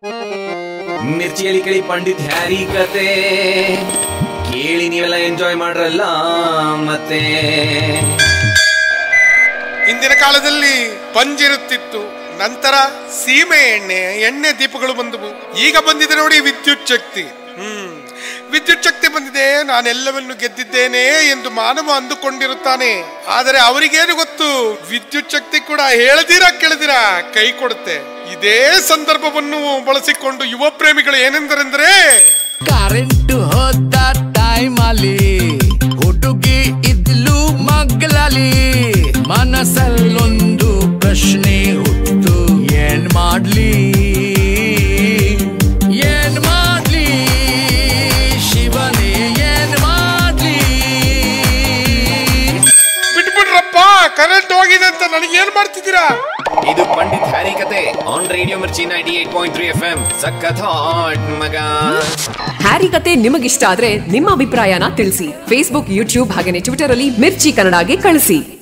ಮಿರ್ಚಿಯಲ್ಲಿ ಕೇಳಿ ಪಂಡಿತ್ ಹ್ಯಾರಿ ಕತೆ ಕೇಳಿ ನೀವೆಲ್ಲ ಎಂಜಾಯ್ ಮಾಡ್ರಲ್ಲ ಮತ್ತೆ ಹಿಂದಿನ ಕಾಲದಲ್ಲಿ ಪಂಜಿರುತ್ತಿತ್ತು ನಂತರ ಸೀಮೆ ಎಣ್ಣೆ ಎಣ್ಣೆ ದೀಪಗಳು ಬಂದವು ಈಗ ಬಂದಿದೆ ನೋಡಿ ವಿದ್ಯುತ್ ಶಕ್ತಿ ಹ್ಮ್ ವಿದ್ಯುತ್ ಶಕ್ತಿ ಬಂದಿದೆ ನಾನೆಲ್ಲವನ್ನು ಗೆದ್ದಿದ್ದೇನೆ ಎಂದು ಮಾನವ ಅಂದುಕೊಂಡಿರುತ್ತಾನೆ ಆದರೆ ಅವರಿಗೇನು ಗೊತ್ತು ವಿದ್ಯುತ್ ಶಕ್ತಿ ಕೂಡ ಹೇಳದಿರ ಕೇಳದಿರ ಕೈ ಕೊಡುತ್ತೆ ಇದೇ ಸಂದರ್ಭವನ್ನು ಬಳಸಿಕೊಂಡು ಯುವ ಪ್ರೇಮಿಗಳು ಏನೆಂದರೆಂದ್ರೆ ಕರೆಂಟ್ ಹೋದ ಟೈಮ್ ಅಲ್ಲಿ ಹುಡುಗಿ ಇದ್ಲು ಮಗ್ಲಲ್ಲಿ ಮನಸ್ಸಲ್ಲೊಂದು ಪ್ರಶ್ನೆ ಹುಟ್ಟು ಏನ್ ಮಾಡ್ಲಿ ಏನ್ ಮಾಡ್ಲಿ ಶಿವನೇ ಏನ್ ಮಾಡ್ಲಿ ಬಿಟ್ಬಿಡ್ರಪ್ಪ ಕರೆಂಟ್ ಹೋಗಿದೆ ಅಂತ ನನಗೆ ಏನ್ ಮಾಡ್ತಿದ್ದೀರಾ ಇದು ಪಂಡಿತ್ ಹ್ಯಾರಿ ಕತೆ on radio Mirchi ninety eight point three F M ಸಖತ್ ಹಾಟ್ ಮಗ ಹ್ಯಾರಿ ಕತೆ ನಿಮಗಿಷ್ಟ ಆದ್ರೆ ನಿಮ್ಮ ಅಭಿಪ್ರಾಯನ ತಿಳಿಸಿ ಫೇಸ್ಬುಕ್ ಯೂಟ್ಯೂಬ್ ಹಾಗೇನೆ ಟ್ವಿಟರ್ ಅಲ್ಲಿ ಮಿರ್ಚಿ ಕನ್ನಡಗೆ ಕಳಿಸಿ